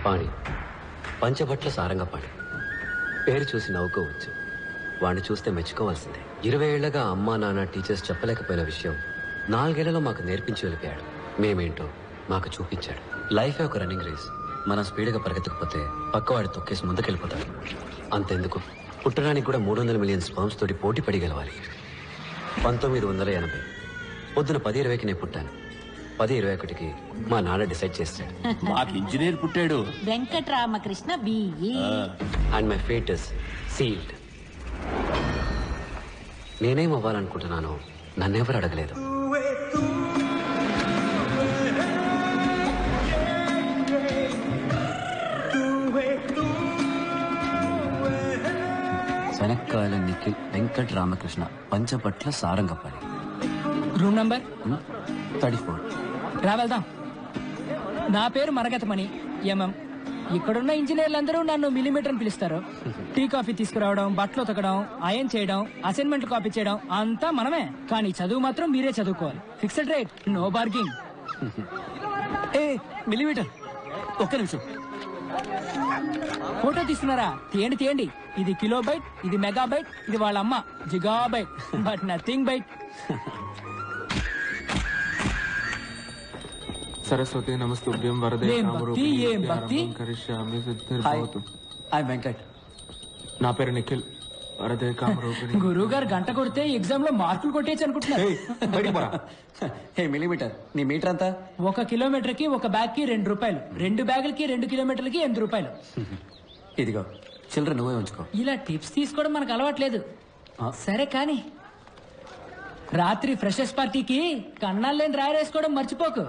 పాణి పంచభట్ల సారంగపాణి పేరు చూసి నవ్వుకోవచ్చు వాడిని చూస్తే మెచ్చుకోవాల్సిందే ఇరవై ఏళ్లగా అమ్మా నాన్న టీచర్స్ చెప్పలేకపోయిన విషయం నాలుగేళ్లలో మాకు నేర్పించి వెళ్ళిపోయాడు మేమేంటో మాకు చూపించాడు లైఫ్ ఒక రన్నింగ్ రేస్ మనం స్పీడ్గా పరిగెత్తకపోతే పక్కవాడి తొక్కేసి ముందుకెళ్ళిపోతాడు అంతెందుకు పుట్టడానికి కూడా మూడు వందల మిలియన్ స్పర్మ్స్ తోటి పోటీ పడి గెలవాలి పంతొమ్మిది వందల ఎనభై పొద్దున పది ఇరవైకి నేను పుట్టాను పది ఇరవై ఒకటికి మా నాన్న డిసైడ్ చేస్తాడు మాకు ఇంజనీర్ పుట్టాడు Venkatramakrishna BE and my fate is sealed నేనేం అవ్వాలనుకుంటున్నానో నన్నెవరు అడగలేదు Shanakkayala Nikhil Venkat Ramakrishna Panchapatla Sarangapani room number thirty four రా వెళ్దాం నా పేరు మరగతమణి ఎంఎం ఇక్కడున్న ఇంజనీర్లు అందరూ నన్ను మిలిమీటర్ అని పిలుస్తారు టీ కాఫీ తీసుకురావడం బట్టలు ఉతకడం అయన్ చేయడం అసైన్మెంట్లు కాపీ చేయడం అంతా మనమే కానీ చదువు మాత్రం మీరే చదువుకోవాలి fixed rate no bargaining a millimetre ఒక్క నిమిషం ఫోటో తీస్తున్నారా తీయండి తీయండి ఇది కిలో బైట్ ఇది మెగా బైట్ ఇది వాళ్ళ అమ్మ gigabyte but nothing byte Saraswati నమస్తుభ్యం వరదే ఏం కామరూపిణి భక్తి, ఏం విద్యారంభం భక్తి? కరిష్యామి హాయ్ సిద్ధిర్భవతు హాయ్ వెంకట్ నా పేరు నిఖిల్ వరదే కామరూపిణి గురువు గారు గంట కొడితే ఎగ్జామ్ లో మార్కులు కొట్టేయచ్చు అనుకుంటున్నారు ఏయ్, బయటికి పోరా హే మిలిమీటర్ నీ మీటర్ అంతా ఒక కిలోమీటర్ కి ఒక బ్యాగ్ కి రెండు రూపాయలు రెండు బ్యాగులకి రెండు కిలోమీటర్లకి ఎనిమిది రూపాయలు ఇదిగో చిల్లర నువ్వే ఉంచుకో ఇలా టిప్స్ తీసుకోవడం మనకు అలవాట్లేదు సరే కానీ రాత్రి ఫ్రెషర్స్ పార్టీకి కన్నాలు లేని రాయరేసుకోవడం మర్చిపోకు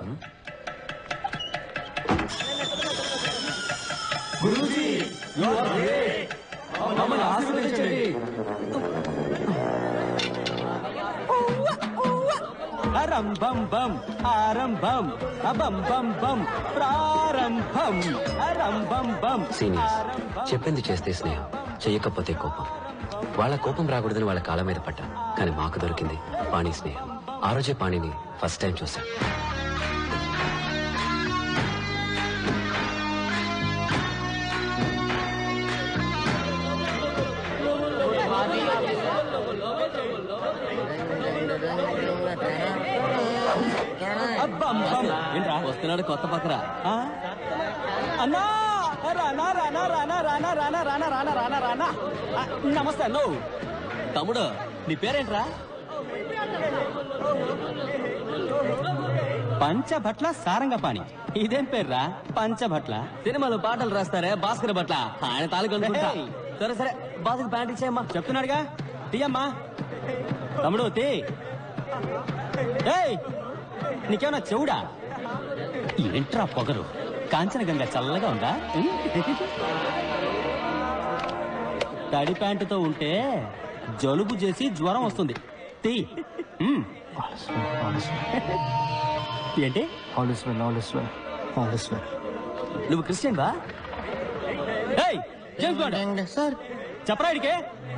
అరంభం బం ఆరంభం అబం బం బం ప్రారంభం అరంభం బం సీనియర్స్ చెప్పింది చేస్తే స్నేహం చెయ్యకపోతే కోపం వాళ్ళ కోపం రాకూడదని వాళ్ళ కాళ్ళ మీద పడ్డాను కానీ మాకు దొరికింది పాణి స్నేహం ఆ రోజే పాణిని ఫస్ట్ టైం చూశాను అబ్బం బం ఏంట్రా వస్తున్నాడు కొత్త పక్కరా అన్నా రానా రానా రానా రానా రానా రానా రానా రానా రానా ఆ, నమస్తే అన్నో తమ్ముడు నీ పేరేంట్రా పంచభట్ల సారంగపాణి ఇదేం పేర్రా పంచభట్ల సినిమాలో పాటలు రాస్తారే భాస్కర్ భట్ల ఆయన తాలూకు సరే సరే బాసుకు ప్యాంట్ ఇచ్చేయమ్మా చెప్తున్నాడుగా తీయమ్మా తమ్ముడు తీ ఏయ్ నీకేమన్నా చెవుడా ఏంట్రా పొగరు కాంచన గంగ చల్లగా ఉందా ఉం? తడి ప్యాంటుతో ఉంటే జలుబు చేసి జ్వరం వస్తుంది తీ ఉం. ఏంటి all is well all is well all is well నువ్వు క్రిస్టియన్ వా ఏయ్ జేమ్స్ బాండ్ సార్ చెప్పరా ఇడికే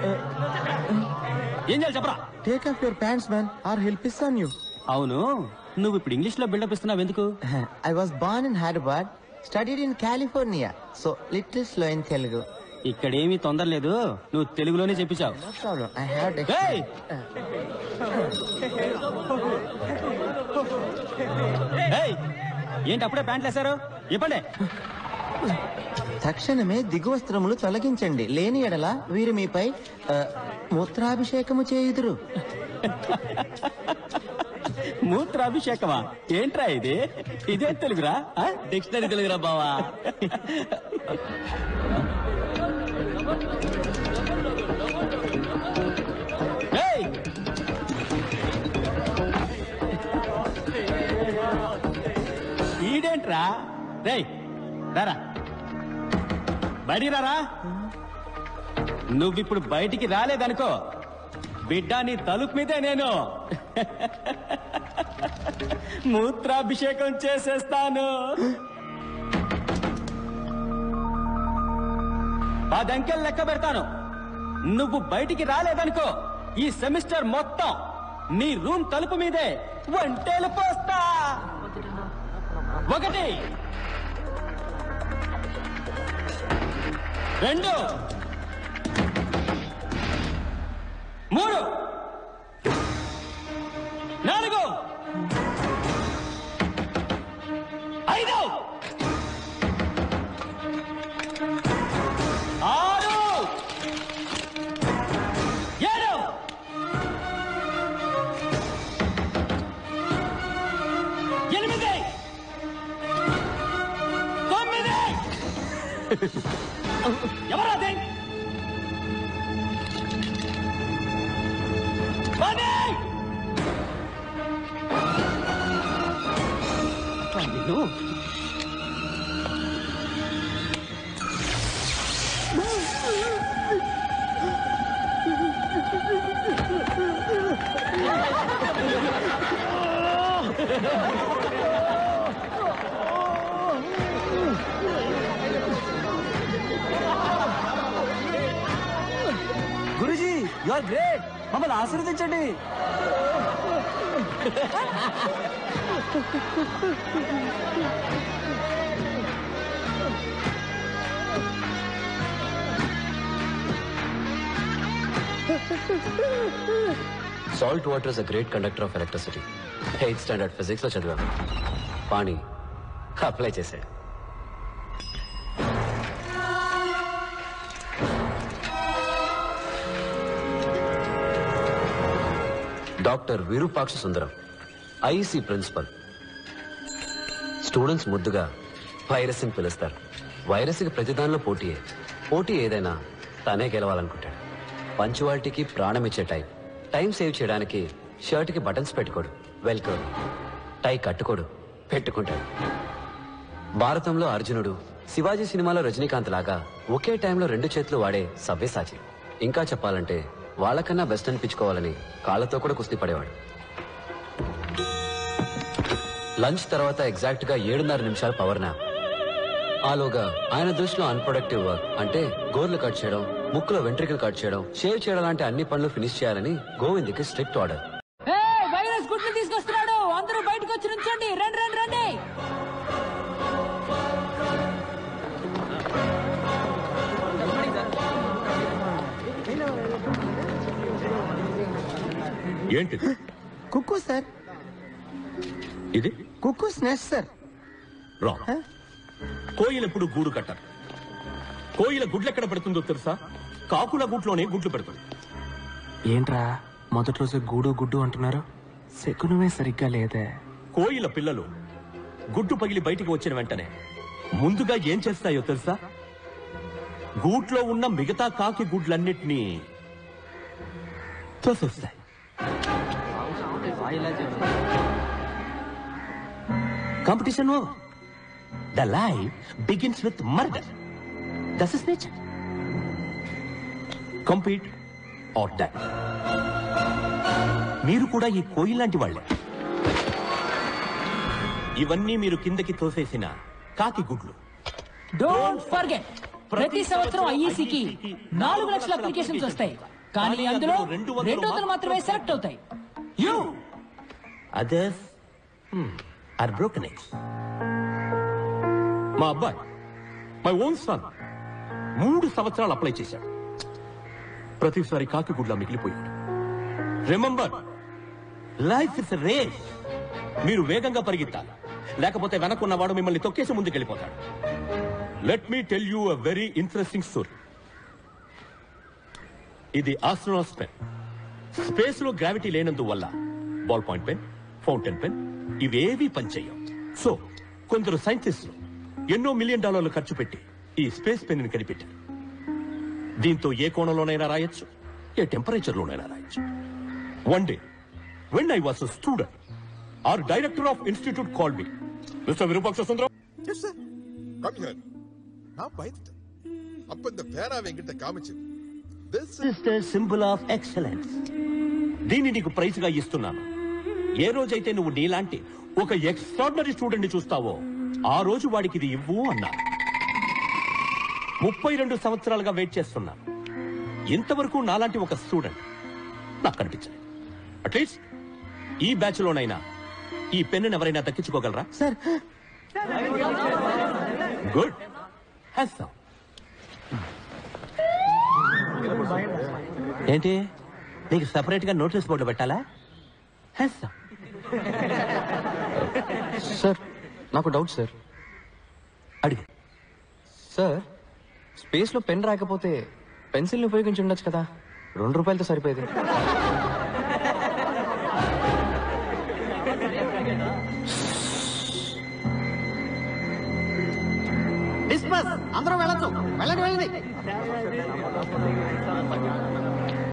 ఏం చేయాలి చెప్పరా take off your pants man or help ఇస్తాన్ యూ అవును నువ్వు ఇప్పుడు ఇంగ్లీష్ లో బిల్డప్ ఇస్తున్నావు ఎందుకు I was born in Hyderabad studied in California so little slow in Telugu ఇక్కడ ఏమీ తొందర లేదు నువ్వు తెలుగులోనే చెప్పించావు నో ప్రాబ్లం ఐ హ్యావ్ ఏయ్! ఏయ్! ఏంటి అప్పుడే ప్యాంట్లు వేశారు ఇవ్వండి తక్షణమే దిగు వస్త్రములు తొలగించండి లేని ఎడల వీరు మీపై ఆ, మూత్రాభిషేకము చేయుదురు మూత్రాభిషేకమా ఏంట్రా ఇది ఇదే తెలుగురా డిక్షనరీ తెలుగురా బావా ఏయ్! ఈడేంట్రా రేయ్ రారా బయటికి రారా నువ్విప్పుడు బయటికి రాలేదనుకో బిడ్డ నీ తలుపు మీదే నేను మూత్రాభిషేకం చేసేస్తాను పదంకెలు లెక్క పెడతాను నువ్వు బయటికి రాలేదనుకో ఈ సెమిస్టర్ మొత్తం నీ రూమ్ తలుపు మీదే ఒంటేలు పోస్తా ఒకటి రెండు మూడు నాలుగు ఐదు ఆరు ఏడు ఎనిమిది తొమ్మిది ఎవరది పది నిన్ను గురుజీ యు ఆర్ గ్రేట్ మమ్మల్ని ఆశీర్వదించండి salt water is a great conductor of electricity eighth standard physics లో చదివాం పాణి అప్లై చేశాడు doctor Virupaksha Sundaram IEC principal students ముద్దుగా వైరస్ అని పిలుస్తారు వైరస్కి ప్రతిదానిలో పోటీయే పోటీ ఏదైనా తనే గెలవాలనుకుంటాడు పంచువాలిటీకి ప్రాణం ఇచ్చే టైప్ టైం సేవ్ చేయడానికి షర్ట్ కి బటన్స్ పెట్టుకోడు వెల్కోడు టై కట్టుకోడు పెట్టుకుంటాడు భారతంలో అర్జునుడు శివాజీ సినిమాలో రజనీకాంత్ లాగా ఒకే టైంలో రెండు చేతులు వాడే సవ్యసాచి ఇంకా చెప్పాలంటే వాళ్ళకన్నా బెస్ట్ అనిపించుకోవాలని కాళ్ళతో కూడా కుస్తీ పడేవాడు లంచ్ తర్వాత ఎగ్జాక్ట్ గా ఏడున్నర నిమిషాలు పవర్ నాప్ ఆలోగా ఆయన దృష్టిలో అన్ప్రొడక్టివ్ వర్క్ అంటే గోర్లు కట్ చేయడం ముక్కులో వెంట్రికలు కట్ చేయడం షేవ్ చేయడం లాంటి అన్ని పనులు ఫినిష్ చేయాలని గోవింద్కి స్ట్రిక్ట్ ఆర్డర్ ఏయ్, వైరస్ గుడ్లు తీసుకొస్తున్నాడు అందరూ బయటకు వచ్చి నుంచోండి రండి రండి రండి ఏంటిది కుక్కు సార్ ఇది కుక్కు స్నాష్ సార్ రాంగ్ కోయిల ఎప్పుడు గూడు కట్టరు కోయిల గుడ్లు ఎక్కడ పెడుతుందో తెలుసా కాకుల గుట్లోనే గుడ్లు పెడుతుంది ఏంట్రా మొదటి రోజు గూడు గుడ్డు అంటున్నారు శకునమే సరిగ్గా లేదే కోయిల పిల్లలు గుడ్డు పగిలి బయటికి వచ్చిన వెంటనే ముందుగా ఏం చేస్తాయో తెలుసా గూట్లో ఉన్న మిగతా కాకి గుడ్లన్నిటినీ తోసేస్తాయి competition the life begins with murder thus is nature compete or die మీరు కూడా ఈ కోయిల్ లాంటి వాళ్ళే ఇవన్నీ మీరు కిందకి తోసేసిన కాకి గుడ్లు డోంట్ ఫర్గెట్ ప్రతి సంవత్సరం ఐఈసీకి నాలుగు లక్షల అప్లికేషన్స్ వస్తాయి కానీ అందులో రెండు వందలు మాత్రమే సెలెక్ట్ అవుతాయి యూ అదర్స్ ఆర్ బ్రోకెన్ మా అబ్బాయి మై ఓన్ సన్ మూడు సంవత్సరాలు అప్లై చేశాడు ప్రతిసారి కాకి గుడ్లా మిగిలిపోయాడు రిమెంబర్ లైఫ్ ఇస్ రేస్ మీరు వేగంగా పరిగెత్తాలి లేకపోతే వెనకున్నవాడు మిమ్మల్ని తొక్కేసి ముందుకెళ్ళిపోతాడు let me tell you a very interesting story ఇది ఆస్ట్రోనాస్ పెన్ స్పేస్ లో గ్రావిటీ లేనందువల్ల ball point pen fountain pen ఇవేవి పనిచేయవు సో కొందరు సైంటిస్టులు ఎన్నో మిలియన్ డాలర్లు ఖర్చు పెట్టి ఈ స్పేస్ పెన్ ని కనిపెట్టారు దీంతో ఏ కోణంలోనైనా రాయొచ్చు ఏ టెంపరేచర్ లోనైనా రాయొచ్చు one day when I was student are director of institute call me mister Virupaksha Sundaram Yes, sir. Come here. நான் பயந்துட்டேன் அப்ப இந்த பேராவை என்கிட்ட காமிச்சது This is is the symbol of excellence దీన్ని నీకు ప్రైజ్ గా ఇస్తున్నాను ఏ రోజైతే నువ్వు నీలాంటి ఒక ఎక్స్ట్రాడినరీ స్టూడెంట్ ని చూస్తావో ఆ రోజు వాడికి ఇది ఇవ్వు అన్నా ముప్పై రెండు సంవత్సరాలుగా వెయిట్ చేస్తున్నాను ఇంతవరకు నాలాంటి ఒక స్టూడెంట్ నాకు కనిపించలేదు అట్లీస్ట్ ఈ బ్యాచ్ లోనైనా ఈ పెన్ను ఎవరైనా దక్కించుకోగలరా సార్ గుడ్ హ్యాస్ ఏంటి నీకు సెపరేట్ గా నోటీస్ బోర్డు పెట్టాలా హెస్. సార్ నాకు డౌట్ సార్ అడిగి సార్ స్పేస్ లో పెన్ రాకపోతే పెన్సిల్ ని ఉపయోగించి ఉండొచ్చు కదా రెండు రూపాయలతో సరిపోయేది డిస్పస్ అందరూ వెళ్ళొచ్చు వెళ్ళండి వెళ్ళండి